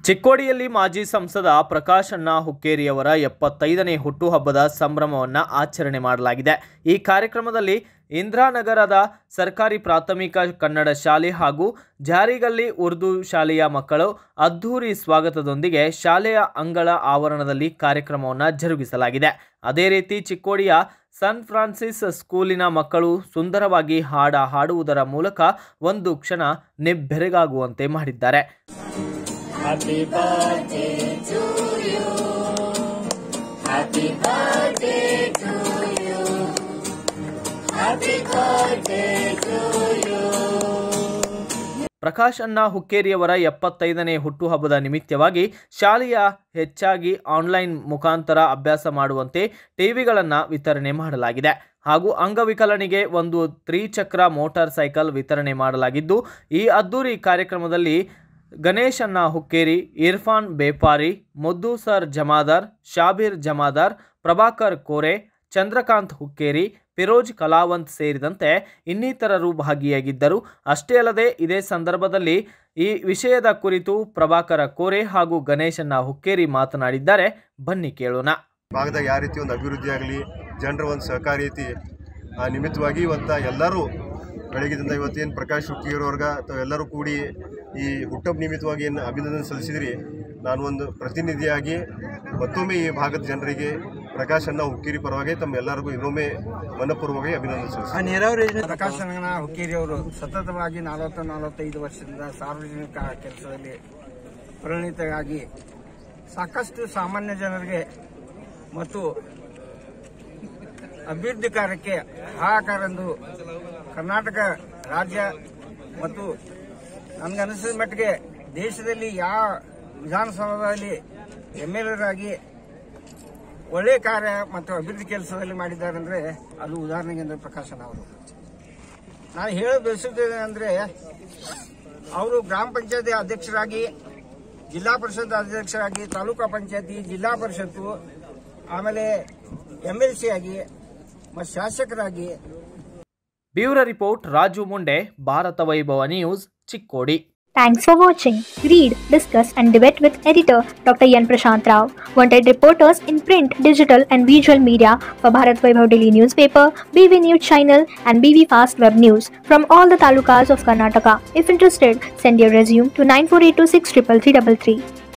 ಚಿಕ್ಕೋಡಿಯಲ್ಲಿ ಮಾಜಿ ಸಂಸದ ಪ್ರಕಾಶ್ ಅಣ್ಣ ಹುಕ್ಕೇರಿಯವರ ಎಪ್ಪತ್ತೈದನೇ ಹುಟ್ಟುಹಬ್ಬದ ಸಂಭ್ರಮವನ್ನು ಆಚರಣೆ ಮಾಡಲಾಗಿದೆ ಈ ಕಾರ್ಯಕ್ರಮದಲ್ಲಿ ಇಂದಿರಾನಗರದ ಸರ್ಕಾರಿ ಪ್ರಾಥಮಿಕ ಕನ್ನಡ ಶಾಲೆ ಹಾಗೂ ಜಾರಿಗಲ್ಲಿ ಉರ್ದು ಶಾಲೆಯ ಮಕ್ಕಳು ಅದ್ಧೂರಿ ಸ್ವಾಗತದೊಂದಿಗೆ ಶಾಲೆಯ ಅಂಗಳ ಆವರಣದಲ್ಲಿ ಕಾರ್ಯಕ್ರಮವನ್ನು ಜರುಗಿಸಲಾಗಿದೆ ಅದೇ ರೀತಿ ಚಿಕ್ಕೋಡಿಯ ಸನ್ ಫ್ರಾನ್ಸಿಸ್ ಸ್ಕೂಲಿನ ಮಕ್ಕಳು ಸುಂದರವಾಗಿ ಹಾಡ ಹಾಡುವುದರ ಮೂಲಕ ಒಂದು ಕ್ಷಣ ನಿಬ್ಬೆರಗಾಗುವಂತೆ ಮಾಡಿದ್ದಾರೆ Happy birthday to you. Happy birthday to you. Happy birthday to you. Prakash ಅಣ್ಣ ಹುಕ್ಕೇರಿಯವರ ಎಪ್ಪತ್ತೈದನೇ ಹುಟ್ಟುಹಬ್ಬದ ನಿಮಿತ್ತವಾಗಿ ಶಾಲೆಯ ಹೆಚ್ಚಾಗಿ ಆನ್ಲೈನ್ ಮುಖಾಂತರ ಅಭ್ಯಾಸ ಮಾಡುವಂತೆ ಟಿವಿಗಳನ್ನು ವಿತರಣೆ ಮಾಡಲಾಗಿದೆ ಹಾಗೂ ಅಂಗವಿಕಲನಿಗೆ ಒಂದು ತ್ರಿಚಕ್ರ ಮೋಟಾರ್ ಸೈಕಲ್ ವಿತರಣೆ ಮಾಡಲಾಗಿದ್ದು ಈ ಅದ್ದೂರಿ ಕಾರ್ಯಕ್ರಮದಲ್ಲಿ ಗಣೇಶಣ್ಣ ಹುಕ್ಕೇರಿ ಇರ್ಫಾನ್ ಬೇಪಾರಿ ಮುದ್ದು ಸರ್ ಜಮಾದಾರ್ ಶಾಬೀರ್ ಜಮಾದಾರ್ ಪ್ರಭಾಕರ್ ಕೋರೆ ಚಂದ್ರಕಾಂತ್ ಹುಕ್ಕೇರಿ ಫಿರೋಜ್ ಕಲಾವಂತ್ ಸೇರಿದಂತೆ ಇನ್ನಿತರರು ಭಾಗಿಯಾಗಿದ್ದರು ಅಷ್ಟೇ ಅಲ್ಲದೆ ಇದೇ ಸಂದರ್ಭದಲ್ಲಿ ಈ ವಿಷಯದ ಕುರಿತು ಪ್ರಭಾಕರ ಕೋರೆ ಹಾಗೂ ಗಣೇಶಣ್ಣ ಹುಕ್ಕೇರಿ ಮಾತನಾಡಿದ್ದಾರೆ ಬನ್ನಿ ಕೇಳೋಣ ಭಾಗದಾಗ ಯಾವ ರೀತಿ ಒಂದು ಅಭಿವೃದ್ಧಿ ಆಗಲಿ ಜನರ ಒಂದು ಸಹಕಾರ ಐತಿ ಆ ನಿಮಿತ್ತವಾಗಿ ಇವತ್ತು ಎಲ್ಲರೂ ಬೆಳಗ್ಗೆದಿಂದ ಇವತ್ತೇನು ಪ್ರಕಾಶ್ ಹುಕ್ಕೀರವ್ರಿಗೆ ಅಥವಾ ಎಲ್ಲರೂ ಕೂಡಿ ಈ ಹುಟ್ಟುಹಬ್ಬ ನಿಮಿತ್ತವಾಗಿ ಏನು ಅಭಿನಂದನೆ ಸಲ್ಲಿಸಿದ್ರಿ ನಾನು ಒಂದು ಪ್ರತಿನಿಧಿಯಾಗಿ ಮತ್ತೊಮ್ಮೆ ಈ ಭಾಗದ ಜನರಿಗೆ ಪ್ರಕಾಶ್ ಅಣ್ಣ ಹುಕ್ಕೇರಿ ಪರವಾಗಿ ತಮ್ಮ ಎಲ್ಲರಿಗೂ ಇನ್ನೊಮ್ಮೆ ಮನಪೂರ್ವಕವಾಗಿ ಅಭಿನಂದನೆ ಸಲ್ಲಿಸ್ತೀನಿ ಪ್ರಕಾಶ್ ರಂಗನ ಹುಕ್ಕೇರಿ ಅವರು ಸತತವಾಗಿ ನಲವತ್ತು ನಲವತ್ತೈದು ವರ್ಷದಿಂದ ಸಾರ್ವಜನಿಕ ಕೆಲಸದಲ್ಲಿ ಪರಿಣಿತರಾಗಿ ಸಾಕಷ್ಟು ಸಾಮಾನ್ಯ ಜನರಿಗೆ ಮತ್ತು ಅಭಿವೃದ್ಧಿ ಕಾರ್ಯಕ್ಕೆ ಹಾಕಾರೆಂದು ಕರ್ನಾಟಕ ರಾಜ್ಯ ಮತ್ತು ನನಗನಿಸಿದ ಮಟ್ಟಿಗೆ ದೇಶದಲ್ಲಿ ಯಾವ ವಿಧಾನಸೌಧದಲ್ಲಿ ಎಮ್ ಎಲ್ ಎರಾಗಿ ಒಳ್ಳೆಯ ಕಾರ್ಯ ಮತ್ತು ಅಭಿವೃದ್ಧಿ ಕೆಲಸದಲ್ಲಿ ಮಾಡಿದ್ದಾರೆ ಅಂದ್ರೆ ಅದು ಉದಾಹರಣೆಗೆ ಅಂದ್ರೆ ಪ್ರಕಾಶನ ಅವರು ನಾನು ಹೇಳ ಬಯಸುತ್ತೇನೆ ಅಂದ್ರೆ ಅವರು ಗ್ರಾಮ ಪಂಚಾಯತಿ ಅಧ್ಯಕ್ಷರಾಗಿ ಜಿಲ್ಲಾ ಪರಿಷತ್ ಅಧ್ಯಕ್ಷರಾಗಿ ತಾಲೂಕಾ ಪಂಚಾಯತಿ ಜಿಲ್ಲಾ ಪರಿಷತ್ತು ಆಮೇಲೆ ಎಂ ಎಲ್ ಸಿ ಆಗಿ ಮತ್ತು ಶಾಸಕರಾಗಿ bureau report Raju Munde Bharat Vaibhav news Chikkodi Thanks for watching. Read, discuss, and debate with editor Dr. Yan Prashant Rao. Wanted reporters in print, digital, and visual media for Bharat Vaibhav Daily Newspaper, BV News Channel, and BV Fast Web News from all the talukas of Karnataka. If interested, send your resume to 9482633333.